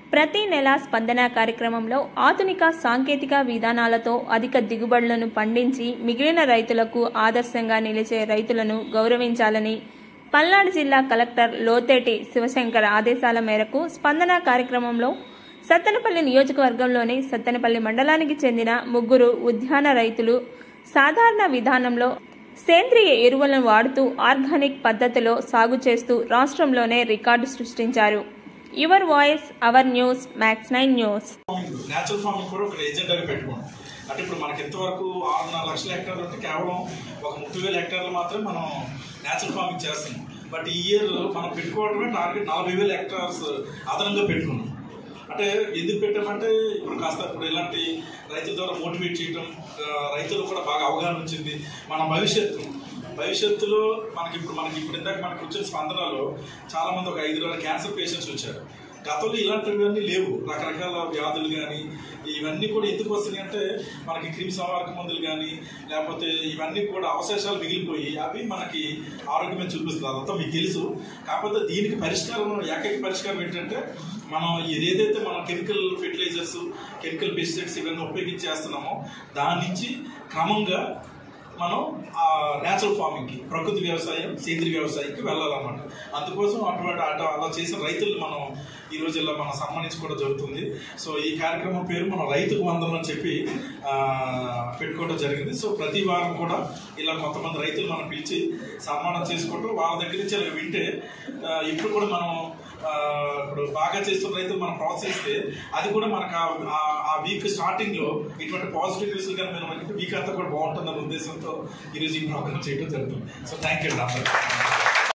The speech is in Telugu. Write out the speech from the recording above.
ప్రతి నెల స్పందన కార్యక్రమంలో ఆధునిక సాంకేతిక విధానాలతో అధిక దిగుబడులను పండించి మిగిలిన రైతులకు ఆదర్శంగా నిలిచే రైతులను గౌరవించాలని పల్నాడు జిల్లా కలెక్టర్ లోతేటి శివశంకర్ ఆదేశాల మేరకు స్పందన కార్యక్రమంలో సత్తెనపల్లి నియోజకవర్గంలోని సత్తెనపల్లి మండలానికి చెందిన ముగ్గురు ఉద్యాన రైతులు సాధారణ విధానంలో సేంద్రియ ఎరువులను వాడుతూ ఆర్గానిక్ పద్ధతిలో సాగు చేస్తూ రాష్ట్రంలోనే రికార్డు సృష్టించారు your voice our news max nine news natural farming కూడా ఒక ఏజెండాగా పెట్టుకోండి అంటే ఇప్పుడు మనకి ఎంతవరకు ఆరున్నర లక్షల హెక్టార్లు అంటే కేవలం ఒక ముప్పై వేల హెక్టార్లు మాత్రమే మనం న్యాచురల్ ఫార్మింగ్ చేస్తున్నాం బట్ ఈ ఇయర్ మనం పెట్టుకోవడమే టార్గెట్ నలభై వేల హెక్టార్స్ అదనంగా పెట్టుకున్నాం అంటే ఎందుకు పెట్టామంటే ఇప్పుడు కాస్త ఇప్పుడు ఇలాంటి రైతుల ద్వారా మోటివేట్ చేయటం ఆ, రైతులకు కూడా బాగా అవగాహన వచ్చింది మన భవిష్యత్తు భవిష్యత్తులో మనకి ఇప్పుడు మనకి ఇప్పుడు ఇందాక మనకి వచ్చిన స్పందనలో చాలా మంది ఒక ఐదు క్యాన్సర్ పేషెంట్స్ వచ్చారు గతంలో ఇలాంటివన్నీ లేవు రకరకాల వ్యాధులు కానీ ఇవన్నీ కూడా ఎందుకు వస్తున్నాయి అంటే మనకి క్రిమి సంహారక మందులు కానీ లేకపోతే ఇవన్నీ కూడా అవశేషాలు మిగిలిపోయి అవి మనకి ఆరోగ్యమే చూపిస్తుంది అదంతా మీకు తెలుసు కాకపోతే దీనికి పరిష్కారం ఏకైక పరిష్కారం ఏంటంటే మనం ఏదైతే మనం కెమికల్ ఫెర్టిలైజర్స్ కెమికల్ పెస్టిసైడ్స్ ఇవన్నీ ఉపయోగించి చేస్తున్నామో దాని నుంచి క్రమంగా మనం ఆ న్యాచురల్ ఫార్మింగ్కి ప్రకృతి వ్యవసాయం సేంద్రీయ వ్యవసాయంకి వెళ్ళాలన్నమాట అందుకోసం అటువంటి అటు అలా చేసిన రైతులు మనం ఈ రోజు ఇలా మనం సన్మానించుకోవడం జరుగుతుంది సో ఈ కార్యక్రమం పేరు మనం రైతుకు వందనం అని చెప్పి ఆ, పెట్టుకోవడం జరిగింది సో ప్రతి వారం కూడా ఇలా కొంతమంది రైతులు మనం పిలిచి సన్మానం చేసుకోవడం వాళ్ళ దగ్గర నుంచి ఇలా వింటే ఆ, ఇప్పుడు కూడా మనం ఆ, ఇప్పుడు బాగా చేస్తున్న రైతులు మనం ప్రోత్సహిస్తే అది కూడా మనకు ఆ- ఆ- ఆ వీక్ స్టార్టింగ్ లో ఇటువంటి పాజిటివ్ న్యూస్ కానీ మనం వీక్ అంతా కూడా బాగుంటుందన్న ఉద్దేశంతో ఈరోజు ఈ ప్రోగ్రామ్ చేయడం జరుగుతుంది సో థ్యాంక్ యూ డాక్టర్